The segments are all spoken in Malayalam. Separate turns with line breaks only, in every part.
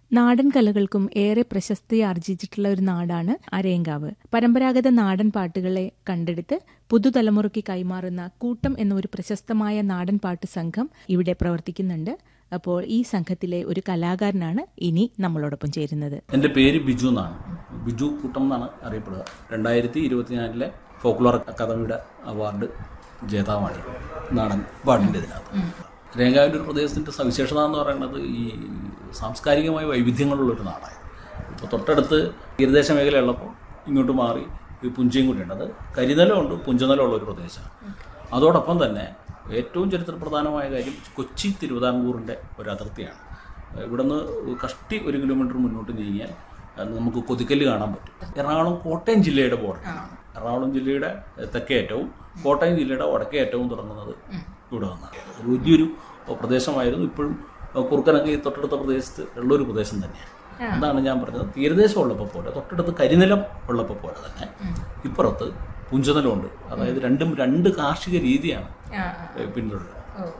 നാടൻ കലകൾക്കും ഏറെ പ്രശസ്തി ആർജിച്ചിട്ടുള്ള ഒരു നാടാണ് അരയങ്കാവ് പരമ്പരാഗത നാടൻ പാട്ടുകളെ കണ്ടെടുത്ത് പുതുതലമുറയ്ക്ക് കൈമാറുന്ന കൂട്ടം എന്ന ഒരു പ്രശസ്തമായ നാടൻ പാട്ട് സംഘം ഇവിടെ പ്രവർത്തിക്കുന്നുണ്ട് അപ്പോൾ ഈ സംഘത്തിലെ ഒരു കലാകാരനാണ് ഇനി നമ്മളോടൊപ്പം ചേരുന്നത്
എൻ്റെ പേര് ബിജു എന്നാണ് ബിജു കൂട്ടം എന്നാണ് അറിയപ്പെടുക രണ്ടായിരത്തി ഇരുപത്തിനാലിലെ ഫോക്ലോർ അക്കാദമിയുടെ അവാർഡ് ജേതാവാണ് നാടൻ പാട്ടിൻ്റെ ഇതിനകത്ത് രേഖാവിൻ്റെ ഒരു പ്രദേശത്തിൻ്റെ സവിശേഷത എന്ന് പറയുന്നത് ഈ സാംസ്കാരികമായ വൈവിധ്യങ്ങളുള്ളൊരു നാടാണ് ഇപ്പോൾ തൊട്ടടുത്ത് തീരദേശ മേഖലയുള്ളപ്പോൾ ഇങ്ങോട്ട് മാറി ഈ പുഞ്ചയും കൂടിയുണ്ട് അത് കരിനിലമുണ്ട് പുഞ്ചനിലമുള്ള ഒരു പ്രദേശമാണ് അതോടൊപ്പം തന്നെ ഏറ്റവും ചരിത്ര പ്രധാനമായ കാര്യം കൊച്ചി തിരുവിതാംകൂറിൻ്റെ ഒരു അതിർത്തിയാണ് ഇവിടുന്ന് കഷ്ടി ഒരു കിലോമീറ്റർ മുന്നോട്ട് നീങ്ങിയാൽ അത് നമുക്ക് കൊതിക്കല്ല് കാണാൻ പറ്റും എറണാകുളം കോട്ടയം ജില്ലയുടെ ബോർഡറാണ് എറണാകുളം ജില്ലയുടെ തെക്കേറ്റവും കോട്ടയം ജില്ലയുടെ വടക്കേറ്റവും തുടങ്ങുന്നത് ഇവിടെ നിന്നാണ് അത് വലിയൊരു പ്രദേശമായിരുന്നു ഇപ്പോഴും കുറുക്കനൊക്കെ ഈ തൊട്ടടുത്ത പ്രദേശത്ത് ഉള്ളൊരു പ്രദേശം തന്നെയാണ് അതാണ് ഞാൻ പറഞ്ഞത് തീരദേശം ഉള്ളപ്പോൾ പോലെ തൊട്ടടുത്ത് കരിനിലം ഉള്ളപ്പോൾ പോലെ തന്നെ ഇപ്പുറത്ത് പുഞ്ചനിലമുണ്ട് അതായത് രണ്ടും രണ്ട് കാർഷിക രീതിയാണ് പിന്തുടരുന്നത്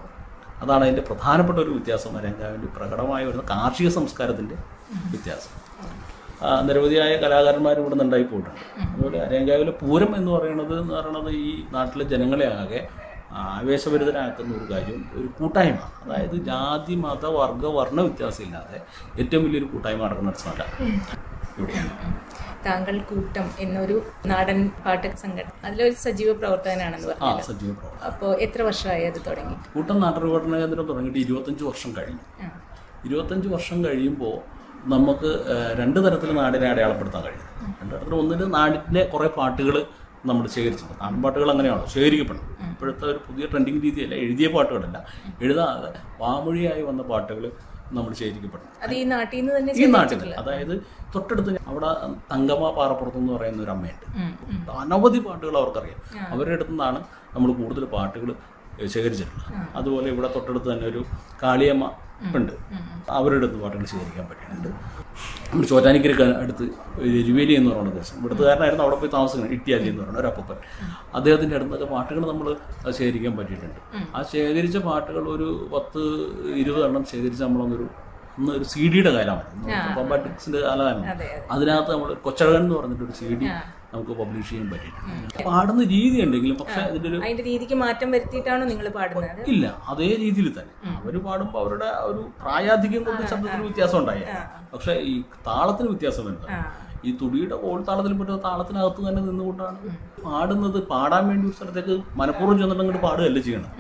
അതാണ് അതിൻ്റെ പ്രധാനപ്പെട്ട ഒരു വ്യത്യാസം അരങ്കാവിൻ്റെ പ്രകടമായി വരുന്ന കാർഷിക സംസ്കാരത്തിൻ്റെ വ്യത്യാസം ആ, നിരവധിയായ കലാകാരന്മാർ ഇവിടെ നിന്ന് ഉണ്ടായി പോയിട്ടുണ്ട് അതുപോലെ അരങ്കാവിലെ പൂരം എന്ന് പറയുന്നത് എന്ന് പറയുന്നത് ഈ നാട്ടിലെ ജനങ്ങളെ ആകെ ആവേശഭരിതരാക്കുന്ന ഒരു കാര്യം ഒരു കൂട്ടായ്മ അതായത് ജാതി മത വർഗ വർണ്ണ വ്യത്യാസമില്ലാതെ ഏറ്റവും വലിയൊരു കൂട്ടായ്മ നടക്കുന്ന ഒരു സ്ഥലം ഇവിടെയാണ്
താങ്കൾ കൂട്ടം എന്നൊരു നാടൻ പാട്ട് സംഘടന അതിലൊരു സജീവ പ്രവർത്തകനാണെന്ന്
ആ
പറഞ്ഞു
സജീവ പ്രവർത്തനം
അപ്പോൾ എത്ര വർഷമായി അത് തുടങ്ങി
കൂട്ടം നാട്ടുപഠന കേന്ദ്രം തുടങ്ങിയിട്ട് ഇരുപത്തഞ്ച് വർഷം കഴിഞ്ഞു ഇരുപത്തഞ്ച് വർഷം കഴിയുമ്പോൾ നമുക്ക് ഏഹ്, രണ്ട് തരത്തിൽ നാടിനെ അടയാളപ്പെടുത്താൻ കഴിയും രണ്ട് തരത്തിൽ ഒന്നിന് നാടിൻ്റെ കുറേ പാട്ടുകൾ നമ്മൾ ശേഖരിച്ചിട്ടുണ്ട് നാടൻ പാട്ടുകൾ അങ്ങനെയാണോ ശേഖരിക്കപ്പെടണം ഇപ്പോഴത്തെ ഒരു പുതിയ ട്രെൻഡിങ് രീതിയല്ല എഴുതിയ പാട്ടുകളല്ല എഴുതാതെ വാമൊഴിയായി വന്ന പാട്ടുകൾ നമ്മൾ ശേഖരിക്കപ്പെടണം
അത് ഈ നാട്ടിൽ നിന്ന് തന്നെ
ഈ നാട്ടിൽ അതായത് തൊട്ടടുത്ത് അവിടെ തങ്കമ്മ പാറപ്പുറത്ത് എന്ന് പറയുന്ന ഒരു അമ്മയുണ്ട് അനവധി പാട്ടുകൾ അവർക്കറിയാം അവരുടെ അടുത്തു നിന്നാണ് നമ്മൾ കൂടുതൽ പാട്ടുകൾ ശേഖരിച്ചിട്ടുള്ളത് അതുപോലെ ഇവിടെ തൊട്ടടുത്ത് തന്നെ ഒരു കാളിയമ്മ ഉണ്ട് അവരുടെ അടുത്ത് പാട്ടുകൾ ശേഖരിക്കാൻ പറ്റുന്നുണ്ട് നമ്മുടെ ചോറ്റാനിക്കരക്ക് അടുത്ത് എരുവേലി എന്ന് പറയുന്ന ദേശം ഇവിടുത്തുകാരനായിരുന്നു അവിടെ പോയി താമസിക്കുന്നത് ഇട്ടിയാലി എന്ന് പറയുന്ന ഒരു അപ്പൂപ്പൻ അദ്ദേഹത്തിൻ്റെ അടുത്തൊക്കെ പാട്ടുകൾ നമ്മൾ ശേഖരിക്കാൻ പറ്റിയിട്ടുണ്ട് ആ ശേഖരിച്ച പാട്ടുകൾ ഒരു പത്ത് ഇരുപത് എണ്ണം ശേഖരിച്ച് നമ്മളൊന്നൊരു അന്ന് ഒരു സി ഡിയുടെ കാലമാണ് കോമ്പാറ്റിക്സിന്റെ കാലമായിരുന്നു അതിനകത്ത് നമ്മൾ കൊച്ചഴകൻ എന്ന് പറഞ്ഞിട്ട് ഒരു സി ഡി നമുക്ക് പബ്ലിഷ് ചെയ്യാൻ പറ്റിയിട്ടുണ്ട് പാടുന്ന രീതി ഉണ്ടെങ്കിലും പക്ഷെ അതിന്റെ ഒരു
അതിന്റെ രീതിക്ക് മാറ്റം വരുത്തിയിട്ടാണോ നിങ്ങൾ പാടുന്നത്
ഇല്ല അതേ രീതിയിൽ തന്നെ അവർ പാടുമ്പോൾ അവരുടെ ആ ഒരു പ്രായാധിക്യം കൊണ്ട് ശബ്ദത്തിന് വ്യത്യാസം ഉണ്ടായി പക്ഷെ ഈ താളത്തിന് വ്യത്യാസം വരുന്നത് ഈ തുടിയുടെ ഓൾ താളത്തിൽ പറ്റുന്ന താളത്തിനകത്ത് തന്നെ നിന്നുകൊണ്ടാണ് പാടുന്നത് പാടാൻ വേണ്ടി ഒരു സ്ഥലത്തേക്ക് മനഃപൂർവ്വം ചെന്നിട്ട് അങ്ങോട്ട് പാടുകയല്ല ചെയ്യണം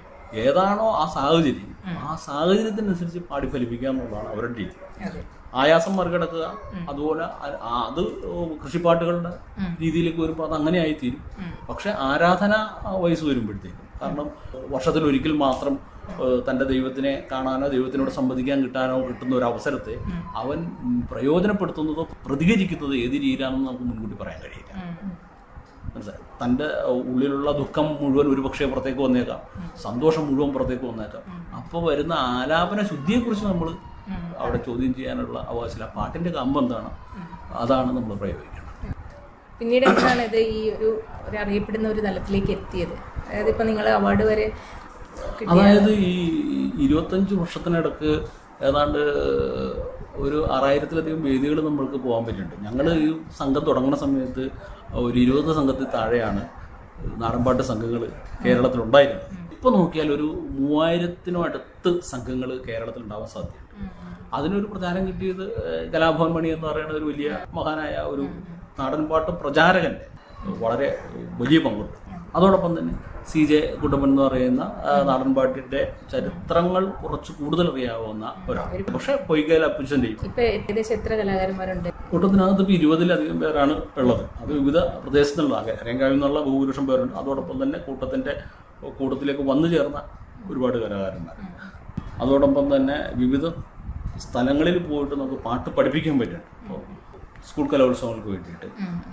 ഏതാണോ ആ സാഹചര്യം ആ സാഹചര്യത്തിനനുസരിച്ച് പാടി ഫലിപ്പിക്കുക എന്നുള്ളതാണ് അവരുടെ രീതി ആയാസം മറികടക്കുക അതുപോലെ അ- ആ- അത് കൃഷിപ്പാട്ടുകളുടെ രീതിയിലേക്ക് വരുമ്പോൾ അത് അങ്ങനെ ആയിത്തീരും പക്ഷെ ആരാധന വയസ്സ് വരുമ്പോഴത്തേക്കും കാരണം വർഷത്തിൽ ഒരിക്കൽ മാത്രം ഏഹ്, തന്റെ ദൈവത്തിനെ കാണാനോ ദൈവത്തിനോട് സംവദിക്കാൻ കിട്ടാനോ കിട്ടുന്ന ഒരു അവസരത്തെ അവൻ ഉം, പ്രയോജനപ്പെടുത്തുന്നതോ പ്രതികരിക്കുന്നതോ ഏത് രീതിയിലാണെന്ന് നമുക്ക് മുൻകൂട്ടി പറയാൻ കഴിയില്ല മനസ്സിലായി തൻ്റെ ഉള്ളിലുള്ള ദുഃഖം മുഴുവൻ ഒരുപക്ഷെ പുറത്തേക്ക് വന്നേക്കാം സന്തോഷം മുഴുവൻ പുറത്തേക്ക് വന്നേക്കാം അപ്പോൾ വരുന്ന ആലാപന ശുദ്ധിയെക്കുറിച്ച് നമ്മൾ അവിടെ ചോദ്യം ചെയ്യാനുള്ള അവകാശമില്ല പാട്ടിൻ്റെ കമ്പ് എന്താണ് അതാണ് നമ്മൾ പ്രയോഗിക്കേണ്ടത്
പിന്നീട് എങ്ങനെയാണ് ഇത് ഈ ഒരു ഒരു അറിയപ്പെടുന്ന ഒരു തലത്തിലേക്ക് എത്തിയത് അതായത് ഇപ്പൊ നിങ്ങൾ അവാർഡ് വരെ കിട്ടി-
അതായത് ഈ ഇരുപത്തഞ്ച് വർഷത്തിനിടക്ക് ഏതാണ്ട് ഒരു ആറായിരത്തിലധികം വേദികൾ നമ്മൾക്ക് പോകാൻ പറ്റിയിട്ടുണ്ട് ഞങ്ങൾ ഈ സംഘം തുടങ്ങുന്ന സമയത്ത് ഒരു ഇരുപത് സംഘത്തിൽ താഴെയാണ് നാടൻപാട്ട് സംഘങ്ങൾ കേരളത്തിലുണ്ടായിരുന്നത് ഇപ്പോൾ നോക്കിയാൽ ഒരു മൂവായിരത്തിനും അടുത്ത് സംഘങ്ങൾ കേരളത്തിൽ ഉണ്ടാവാൻ സാധ്യതയുണ്ട് അതിനൊരു പ്രധാനം കിട്ടിയത് ഏഹ്, കലാഭവൻ മണി എന്ന് പറയുന്ന ഒരു വലിയ മഹാനായ ഒരു നാടൻപാട്ട് പ്രചാരകന്റെ വളരെ വലിയ പങ്കുണ്ട് അതോടൊപ്പം തന്നെ സി ജെ കുട്ടപ്പൻ എന്ന് പറയുന്ന ആ, നാടൻപാട്ടിന്റെ ചരിത്രങ്ങൾ കുറച്ച് കൂടുതൽ അറിയാവുന്ന ഒരാൾ പക്ഷെ പൊയ്കേൽ അപ്പുച്ചന്റെയും
ഇപ്പൊ ഏകദേശം എത്ര കലാകാരന്മാരുണ്ട്
കൂട്ടത്തിനകത്ത് ഇപ്പോൾ ഇരുപതിലധികം പേരാണ് ഉള്ളത് അത് വിവിധ പ്രദേശത്തു നിന്നുള്ള രംഗാവിൽ നിന്നുള്ള ഭൂരിപക്ഷം പേരുണ്ട് അതോടൊപ്പം തന്നെ കൂട്ടത്തിന്റെ കൂട്ടത്തിലേക്ക് വന്നു ചേർന്ന ഒരുപാട് കലാകാരന്മാരുണ്ട് അതോടൊപ്പം തന്നെ വിവിധ സ്ഥലങ്ങളിൽ പോയിട്ട് നമുക്ക് പാട്ട് പഠിപ്പിക്കാൻ പറ്റുന്നുണ്ട് ഇപ്പോൾ സ്കൂൾ കലോത്സവങ്ങൾക്ക് വേണ്ടിയിട്ട്